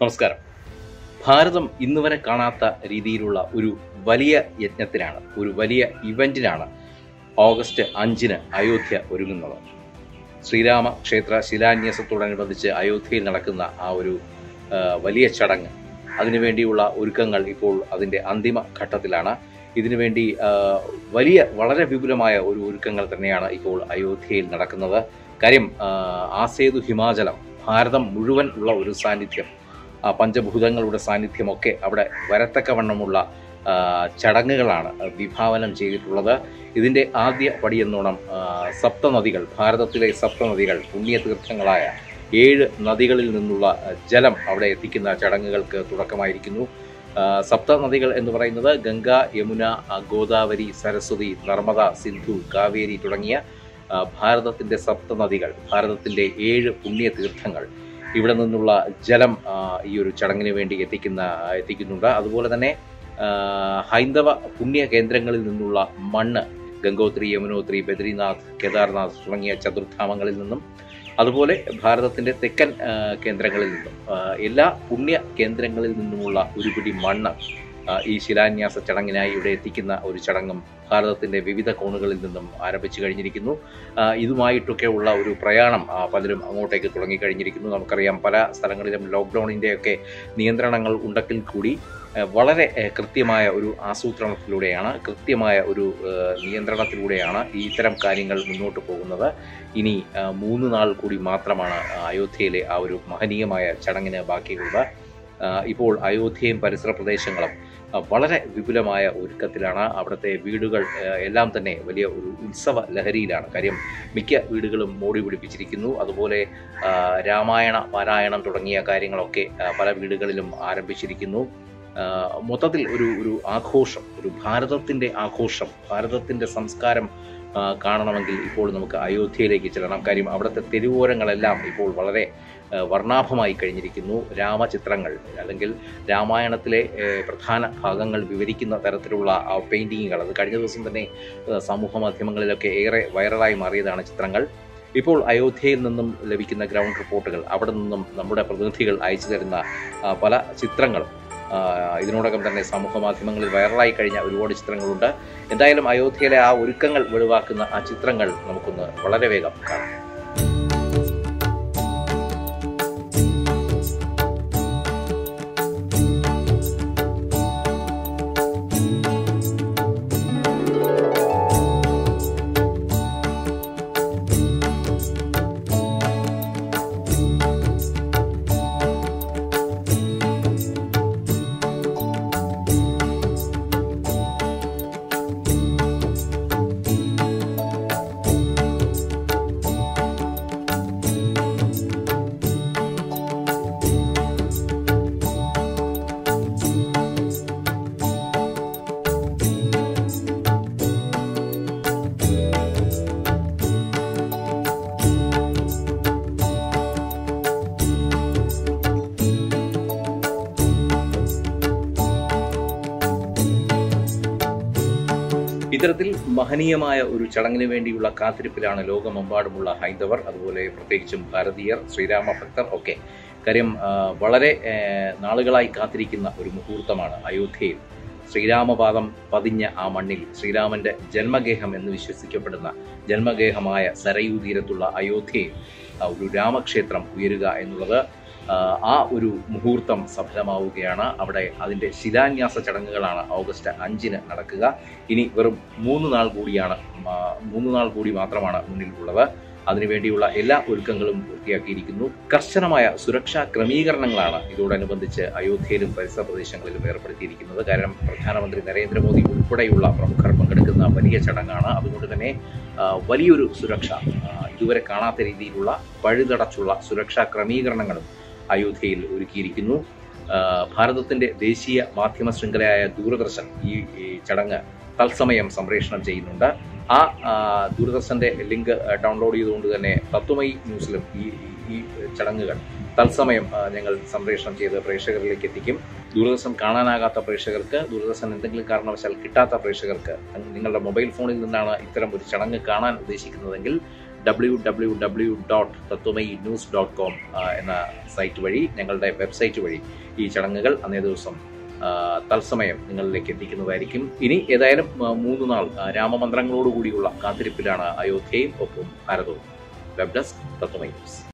നമസ്കാരം ഭാരതം ഇന്ന് വരെ കാണാത്ത രീതിയിലുള്ള ഒരു വലിയ യജ്ഞത്തിനാണ് ഒരു വലിയ ഇവന്റിനാണ് ഓഗസ്റ്റ് അഞ്ചിന് അയോധ്യ ഒരുങ്ങുന്നത് ശ്രീരാമ ക്ഷേത്ര ശിലാന്യാസത്തോടനുബന്ധിച്ച് അയോധ്യയിൽ നടക്കുന്ന ആ ഒരു ആ, വലിയ ചടങ്ങ് അതിനുവേണ്ടിയുള്ള ഒരുക്കങ്ങൾ ഇപ്പോൾ അതിൻ്റെ അന്തിമ ഘട്ടത്തിലാണ് ഇതിനുവേണ്ടി ആ, വലിയ വളരെ വിപുലമായ ഒരു ഒരുക്കങ്ങൾ തന്നെയാണ് ഇപ്പോൾ അയോധ്യയിൽ നടക്കുന്നത് കാര്യം ആ, ആസേതു ഹിമാചലം ഭാരതം മുഴുവൻ ഉള്ള ഒരു സാന്നിധ്യം ആ പഞ്ചഭൂതങ്ങളുടെ സാന്നിധ്യമൊക്കെ അവിടെ വരത്തക്കവണ്ണമുള്ള ആ, ചടങ്ങുകളാണ് വിഭാവനം ചെയ്തിട്ടുള്ളത് ഇതിൻ്റെ ആദ്യ പടിയെന്നോണം ആ, സപ്തനദികൾ ഭാരതത്തിലെ സപ്തനദികൾ പുണ്യതീർത്ഥങ്ങളായ ഏഴ് നദികളിൽ നിന്നുള്ള ആ, ജലം അവിടെ എത്തിക്കുന്ന ചടങ്ങുകൾക്ക് തുടക്കമായിരിക്കുന്നു ആ, സപ്തനദികൾ എന്ന് പറയുന്നത് ഗംഗ യമുന ആ, ഗോദാവരി സരസ്വതി നർമ്മദ സിന്ധു കാവേരി തുടങ്ങിയ ആ, ഭാരതത്തിൻ്റെ സപ്തനദികൾ ഭാരതത്തിൻ്റെ ഏഴ് പുണ്യതീർത്ഥങ്ങൾ ഇവിടെ നിന്നുള്ള ജലം ആ, ഈ ഒരു ചടങ്ങിന് വേണ്ടി എത്തിക്കുന്ന എത്തിക്കുന്നുണ്ട് അതുപോലെ തന്നെ ആ, ഹൈന്ദവ പുണ്യ കേന്ദ്രങ്ങളിൽ നിന്നുള്ള മണ്ണ് ഗംഗോത്രി യമുനോത്രി ബദ്രിനാഥ് കേദാർനാഥ് തുടങ്ങിയ ചതുർധാമങ്ങളിൽ നിന്നും അതുപോലെ ഭാരതത്തിൻ്റെ തെക്കൻ ആ, കേന്ദ്രങ്ങളിൽ നിന്നും ആ, എല്ലാ പുണ്യ കേന്ദ്രങ്ങളിൽ നിന്നുമുള്ള ഒരു പിടി മണ്ണ് ആ, ഈ ശിലാന്യാസ ചടങ്ങിനായി ഇവിടെ എത്തിക്കുന്ന ഒരു ചടങ്ങും ഭാരതത്തിൻ്റെ വിവിധ കോണുകളിൽ നിന്നും ആരംഭിച്ചു കഴിഞ്ഞിരിക്കുന്നു ആ, ഇതുമായിട്ടൊക്കെ ഉള്ള ഒരു പ്രയാണം ആ, പലരും അങ്ങോട്ടേക്ക് തുടങ്ങിക്കഴിഞ്ഞിരിക്കുന്നു നമുക്കറിയാം പല സ്ഥലങ്ങളിലും ലോക്ക്ഡൗണിൻ്റെയൊക്കെ നിയന്ത്രണങ്ങൾ ഉണ്ടെങ്കിൽ കൂടി ആ, വളരെ ആ, കൃത്യമായ ഒരു ആസൂത്രണത്തിലൂടെയാണ് കൃത്യമായ ഒരു ആ, നിയന്ത്രണത്തിലൂടെയാണ് ഈ ഇത്തരം കാര്യങ്ങൾ മുന്നോട്ട് പോകുന്നത് ഇനി ആ, മൂന്ന് നാൾ കൂടി മാത്രമാണ് ആ, അയോധ്യയിലെ ആ ഒരു മഹനീയമായ ചടങ്ങിന് ബാക്കിയുള്ളത് ആ, ഇപ്പോൾ അയോധ്യയും പരിസര പ്രദേശങ്ങളും ആ, വളരെ വിപുലമായ ഒരുക്കത്തിലാണ് അവിടുത്തെ വീടുകൾ ആ, എല്ലാം തന്നെ വലിയ ഒരു ഉത്സവ ലഹരിയിലാണ് കാര്യം മിക്ക വീടുകളും മോടി പിടിപ്പിച്ചിരിക്കുന്നു അതുപോലെ ആ, രാമായണ പാരായണം തുടങ്ങിയ കാര്യങ്ങളൊക്കെ ആ, പല വീടുകളിലും ആരംഭിച്ചിരിക്കുന്നു ആ, മൊത്തത്തിൽ ഒരു ഒരു ആഘോഷം ഒരു ഭാരതത്തിൻ്റെ ആഘോഷം ഭാരതത്തിൻ്റെ സംസ്കാരം ആ, കാണണമെങ്കിൽ ഇപ്പോൾ നമുക്ക് അയോധ്യയിലേക്ക് ചെല്ലണം കാര്യം അവിടുത്തെ തെരുവോരങ്ങളെല്ലാം ഇപ്പോൾ വളരെ ആ, വർണ്ണാഭമായി കഴിഞ്ഞിരിക്കുന്നു രാമചിത്രങ്ങൾ അല്ലെങ്കിൽ രാമായണത്തിലെ ഏ, പ്രധാന ഭാഗങ്ങൾ വിവരിക്കുന്ന തരത്തിലുള്ള ആ പെയിൻറ്റിങ്ങുകൾ അത് കഴിഞ്ഞ ദിവസം തന്നെ ആ, സമൂഹ മാധ്യമങ്ങളിലൊക്കെ ഏറെ വൈറലായി മാറിയതാണ് ചിത്രങ്ങൾ ഇപ്പോൾ അയോധ്യയിൽ നിന്നും ലഭിക്കുന്ന ഗ്രൗണ്ട് റിപ്പോർട്ടുകൾ അവിടെ നിന്നും നമ്മുടെ പ്രതിനിധികൾ അയച്ചു തരുന്ന ആ, പല ചിത്രങ്ങളും ആ, ഇതിനോടകം തന്നെ സമൂഹ മാധ്യമങ്ങളിൽ വൈറലായി കഴിഞ്ഞ ഒരുപാട് ചിത്രങ്ങളുണ്ട് എന്തായാലും അയോധ്യയിലെ ആ ഒരുക്കങ്ങൾ വെളിവാക്കുന്ന ആ ചിത്രങ്ങൾ നമുക്കൊന്ന് വളരെ വേഗം കാണാം ഇത്തരത്തിൽ മഹനീയമായ ഒരു ചടങ്ങിന് വേണ്ടിയുള്ള കാത്തിരിപ്പിലാണ് ലോകമെമ്പാടുമുള്ള ഹൈന്ദവർ അതുപോലെ പ്രത്യേകിച്ചും ഭാരതീയർ ശ്രീരാമ ഭക്തർ ഒക്കെ കാര്യം ആ, വളരെ ആ, നാളുകളായി കാത്തിരിക്കുന്ന ഒരു മുഹൂർത്തമാണ് അയോധ്യയിൽ ശ്രീരാമപാദം പതിഞ്ഞ ആ മണ്ണിൽ ശ്രീരാമന്റെ ജന്മഗേഹം എന്ന് വിശ്വസിക്കപ്പെടുന്ന ജന്മഗേഹമായ സരയൂ തീരത്തുള്ള അയോധ്യയിൽ ആ, ഒരു രാമക്ഷേത്രം ഉയരുക എന്നുള്ളത് ആ, ആ ഒരു മുഹൂർത്തം സഫലമാവുകയാണ് അവിടെ അതിൻ്റെ ശിലാന്യാസ ചടങ്ങുകളാണ് ഓഗസ്റ്റ് അഞ്ചിന് നടക്കുക ഇനി വെറും മൂന്ന് നാൾ കൂടിയാണ് ആ, മൂന്ന് നാൾ കൂടി മാത്രമാണ് മുന്നിലുള്ളത് അതിനുവേണ്ടിയുള്ള എല്ലാ ഒരുക്കങ്ങളും പൂർത്തിയാക്കിയിരിക്കുന്നു കർശനമായ സുരക്ഷാ ക്രമീകരണങ്ങളാണ് ഇതോടനുബന്ധിച്ച് അയോധ്യയിലും പരിസര പ്രദേശങ്ങളിലും ഏർപ്പെടുത്തിയിരിക്കുന്നത് കാരണം പ്രധാനമന്ത്രി നരേന്ദ്രമോദി ഉൾപ്പെടെയുള്ള പ്രമുഖർ പങ്കെടുക്കുന്ന വലിയ ചടങ്ങാണ് അതുകൊണ്ട് തന്നെ ആ, വലിയൊരു സുരക്ഷ ആ, ഇതുവരെ കാണാത്ത രീതിയിലുള്ള പഴുതടച്ചുള്ള സുരക്ഷാ ക്രമീകരണങ്ങളും അയോധ്യയിൽ ഒരുക്കിയിരിക്കുന്നു ആ, ഭാരതത്തിന്റെ ദേശീയ മാധ്യമ ശൃംഖലയായ ദൂരദർശൻ ഈ ഈ ചടങ്ങ് തത്സമയം സംപ്രേഷണം ചെയ്യുന്നുണ്ട് ആ ആ, ദൂരദർശന്റെ ലിങ്ക് ആ, ഡൗൺലോഡ് ചെയ്തുകൊണ്ട് തന്നെ തത്വമയി ന്യൂസിലും ഈ ഈ- ഈ ചടങ്ങുകൾ തത്സമയം ആ, ഞങ്ങൾ സംപ്രേഷണം ചെയ്ത് പ്രേക്ഷകരിലേക്ക് എത്തിക്കും ദൂരദർശൻ കാണാനാകാത്ത പ്രേക്ഷകർക്ക് ദൂരദർശൻ എന്തെങ്കിലും കാരണവശാൽ കിട്ടാത്ത പ്രേക്ഷകർക്ക് നിങ്ങളുടെ മൊബൈൽ ഫോണിൽ നിന്നാണ് ഇത്തരം ഒരു ചടങ്ങ് കാണാൻ ഉദ്ദേശിക്കുന്നതെങ്കിൽ W W W dot Tattvamayi news dot com എന്ന സൈറ്റ് വഴി ഞങ്ങളുടെ വെബ്സൈറ്റ് വഴി ഈ ചടങ്ങുകൾ അന്നേ ദിവസം ആ, തത്സമയം നിങ്ങളിലേക്ക് എത്തിക്കുന്നതായിരിക്കും ഇനി ഏതായാലും ആ, മൂന്ന് നാൾ ആ, രാമമന്ത്രങ്ങളോടുകൂടിയുള്ള കാത്തിരിപ്പിലാണ് അയോധ്യയും ഒപ്പം ഭാരതവും വെബ് ഡെസ്ക് തത്വമൈ ന്യൂസ്